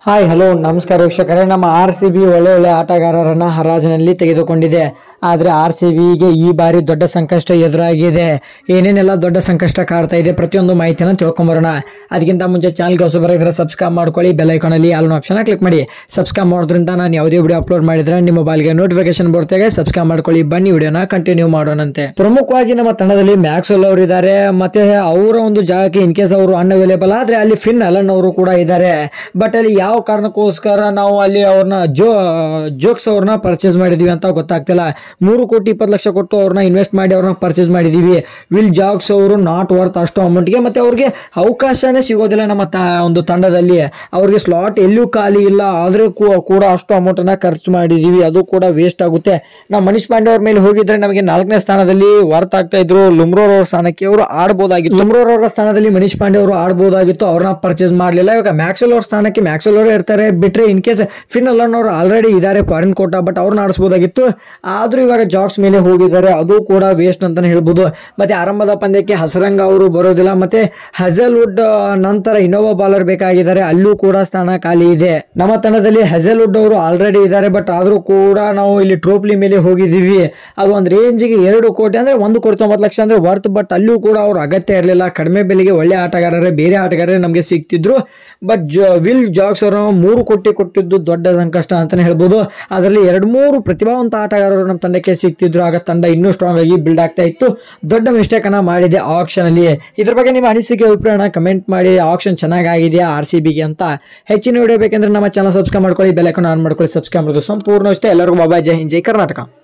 hi hello ನಮಸ್ಕಾರ ವೀಕ್ಷಕರೇ ನಮ್ಮ ಆರ್ ಸಿ ಬಿ ಒಳ್ಳೆ ಒಳ್ಳೆ ಆಟಗಾರರನ್ನ ಹರಾಜಿನಲ್ಲಿ ತೆಗೆದುಕೊಂಡಿದೆ ಆದರೆ ಆರ್ ಸಿ ಬಿಗೆ ಈ ಬಾರಿ ದೊಡ್ಡ ಸಂಕಷ್ಟ ಎದುರಾಗಿದೆ ಏನೇನೆಲ್ಲ ದೊಡ್ಡ ಸಂಕಷ್ಟ ಕಾಡ್ತಾ ಇದೆ ಪ್ರತಿಯೊಂದು ಮಾಹಿತಿಯನ್ನು ತಿಳ್ಕೊಂಬರೋಣ ಅದಕ್ಕಿಂತ ಮುಂಚೆ ಚಾನಲ್ಗೆ ಹೊಸಬರ ಇದ್ರೆ ಸಬ್ಸ್ಕ್ರೈಬ್ ಮಾಡ್ಕೊಳ್ಳಿ ಬೆಲ್ ಐಕಾನಲ್ಲಿ ಆಲ್ ಆಪ್ಷನ್ ಕ್ಲಿಕ್ ಮಾಡಿ ಸಬ್ಸ್ಕ್ರೈಬ್ ಮಾಡೋದ್ರಿಂದ ನಾನು ಯಾವುದೇ ವಿಡಿಯೋ ಅಪ್ಲೋಡ್ ಮಾಡಿದ್ರೆ ನಿಮ್ಮ ಮೊಬೈಲ್ಗೆ ನೋಟಿಫಿಕೇಶನ್ ಬರ್ತಾಗೆ ಸಬ್ಸ್ಕ್ರೈಬ್ ಮಾಡ್ಕೊಳ್ಳಿ ಬನ್ನಿ ವಿಡಿಯೋನ ಕಂಟಿನ್ಯೂ ಮಾಡೋಣಂತೆ ಪ್ರಮುಖವಾಗಿ ನಮ್ಮ ತಂಡದಲ್ಲಿ ಮ್ಯಾಕ್ಸೆಲ್ ಅವರು ಇದ್ದಾರೆ ಮತ್ತೆ ಅವರ ಒಂದು ಜಾಗಕ್ಕೆ ಇನ್ ಕೇಸ್ ಅವರು ಅನ್ಅವೈಲೇಬಲ್ ಆದ್ರೆ ಅಲ್ಲಿ ಫಿನ್ ಅಲನ್ ಅವರು ಕೂಡ ಇದ್ದಾರೆ ಬಟ್ ಅಲ್ಲಿ ಯಾವ ಕಾರಣಕ್ಕೋಸ್ಕರ ನಾವು ಅಲ್ಲಿ ಅವ್ರನ್ನ ಜೋ ಜೋಕ್ಸ್ ಅವ್ರನ್ನ ಪರ್ಚೇಸ್ ಮಾಡಿದೀವಿ ಅಂತ ಗೊತ್ತಾಗ್ತಿಲ್ಲ ಮೂರು ಕೋಟಿ ಇಪ್ಪತ್ತು ಲಕ್ಷ ಕೊಟ್ಟು ಅವ್ರನ್ನ ಇನ್ವೆಸ್ಟ್ ಮಾಡಿ ಅವ್ರನ್ನ ಪರ್ಚೇಸ್ ಮಾಡಿದೀವಿ ವಿಲ್ ಜಾಕ್ಸ್ ಅವರು ನಾಟ್ ವರ್ತ್ ಅಷ್ಟು ಅಮೌಂಟ್ಗೆ ಮತ್ತೆ ಅವ್ರಿಗೆ ಅವಕಾಶನೇ ಸಿಗೋದಿಲ್ಲ ನಮ್ಮ ತ ಒಂದು ತಂಡದಲ್ಲಿ ಅವ್ರಿಗೆ ಸ್ಲಾಟ್ ಎಲ್ಲೂ ಖಾಲಿ ಇಲ್ಲ ಆದ್ರೆ ಕೂ- ಕೂಡ ಅಷ್ಟು ಅಮೌಂಟನ್ನ ಖರ್ಚು ಮಾಡಿದೀವಿ ಅದು ಕೂಡ ವೇಸ್ಟ್ ಆಗುತ್ತೆ ನಾವು ಮನೀಶ್ ಪಾಂಡೆ ಅವ್ರ ಮೇಲೆ ಹೋಗಿದ್ರೆ ನಮಗೆ ನಾಲ್ಕನೇ ಸ್ಥಾನದಲ್ಲಿ ವರ್ತ್ ಆಗ್ತಾ ಇದ್ರು ಲುಮ್ರೋರ್ ಅವ್ರ ಸ್ಥಾನಕ್ಕೆ ಅವರು ಆಡ್ಬೋದಾಗಿತ್ತು ಲುಮ್ರೋರ್ ಅವರ ಸ್ಥಾನದಲ್ಲಿ ಮನೀಶ್ ಪಾಂಡೆ ಅವರು ಆಡ್ಬೋದಾಗಿತ್ತು ಅವ್ರನ್ನ ಪರ್ಚೇಸ್ ಮಾಡಲಿಲ್ಲ ಇವಾಗ ಮ್ಯಾಕ್ಸೆಲ್ ಅವ್ರ ಸ್ಥಾನಕ್ಕೆ ಮ್ಯಾಕ್ಸೆಲ್ ಅವರು ಇರ್ತಾರೆ ಬಿಟ್ರೆ ಇನ್ ಕೇಸ್ ಫಿನ್ ಅಲ್ಲನ್ ಅವರು ಆಲ್ರೆಡಿ ಇದ್ದಾರೆ ಫಾರಿನ್ ಕೋಟ ಬಟ್ ಅವ್ರನ್ನ ಆಡಿಸ್ಬೋದಾಗಿತ್ತು ಆದ್ರೂ ಇವಾಗ ಜಾಕ್ಸ್ ಮೇಲೆ ಹೋಗಿದ್ದಾರೆ ಅದು ಕೂಡ ವೇಸ್ಟ್ ಅಂತಾನೆ ಹೇಳ್ಬೋದು ಮತ್ತೆ ಆರಂಭದ ಪಂದ್ಯಕ್ಕೆ ಹಸರಂಗ ಅವರು ಬರೋದಿಲ್ಲ ಮತ್ತೆ ಹಜಲ್ವುಡ್ ನಂತರ ಇನ್ನೋವಾ ಬಾಲರ್ ಬೇಕಾಗಿದ್ದಾರೆ ಅಲ್ಲೂ ಕೂಡ ಸ್ಥಾನ ಖಾಲಿ ಇದೆ ನಮ್ಮ ತಂಡದಲ್ಲಿ ಹಜಲ್ವುಡ್ ಅವರು ಆಲ್ರೆಡಿ ಇದ್ದಾರೆ ಬಟ್ ಆದ್ರೂ ಕೂಡ ನಾವು ಇಲ್ಲಿ ಟ್ರೋಪ್ಲಿ ಮೇಲೆ ಹೋಗಿದ್ದೀವಿ ಅದು ಒಂದು ರೇಂಜಿಗೆ ಎರಡು ಕೋಟಿ ಅಂದ್ರೆ ಒಂದು ಕೋಟಿ ತೊಂಬತ್ತು ಲಕ್ಷ ಅಂದ್ರೆ ವರ್ತ್ ಬಟ್ ಅಲ್ಲೂ ಕೂಡ ಅವ್ರ ಅಗತ್ಯ ಇರಲಿಲ್ಲ ಕಡಿಮೆ ಬೆಲೆಗೆ ಒಳ್ಳೆ ಆಟಗಾರರೇ ಬೇರೆ ಆಟಗಾರರೇ ನಮಗೆ ಸಿಗ್ತಿದ್ರು ಬಟ್ ವಿಲ್ ಜಾಕ್ಸ್ ಅವರು ಮೂರು ಕೋಟಿ ಕೊಟ್ಟಿದ್ದು ದೊಡ್ಡ ಸಂಕಷ್ಟ ಅಂತಾನೆ ಹೇಳ್ಬೋದು ಅದರಲ್ಲಿ ಎರಡು ಮೂರು ಪ್ರತಿಭಾವಂತ ಆಟಗಾರರು ನಮ್ಮ ತಂಡಕ್ಕೆ ಸಿಗ್ತಿದ್ರು ಆಗ ತಂಡ ಇನ್ನೂ ಸ್ಟ್ರಾಂಗ್ ಆಗಿ ಬಿಲ್ಡ್ ಆಗ್ತಾ ಇತ್ತು ದೊಡ್ಡ ಮಿಸ್ಟೇಕ್ ಅನ್ನ ಮಾಡಿದೆ ಆಕ್ಷನ್ ಅಲ್ಲಿ ಇದ್ರ ಬಗ್ಗೆ ನಿಮ್ಮ ಅನಿಸಿಕೆ ಅಭಿಪ್ರಾಯನ ಕಮೆಂಟ್ ಮಾಡಿ ಆಕ್ಷನ್ ಚೆನ್ನಾಗಿದೆಯಾ ಆರ್ ಸಿ ಬಿಗೆ ಅಂತ ಹೆಚ್ಚಿನ ವಿಡಿಯೋ ಬೇಕಂದ್ರೆ ನಮ್ಮ ಚಾನಲ್ ಸಬ್ಸ್ಕ್ರೈಬ್ ಮಾಡ್ಕೊಳ್ಳಿ ಬೆಲ್ ಐಕಾನ್ ಆನ್ ಮಾಡ್ಕೊಳ್ಳಿ ಸಬ್ಸ್ಕ್ರೈಬ್ ಮಾಡೋದು ಸಂಪೂರ್ಣ ಇಷ್ಟ ಎಲ್ಲರಿಗೂ ಬಾಬಾ ಜೈ ಹಿಂದ್ ಜೈ ಕರ್ನಾಟಕ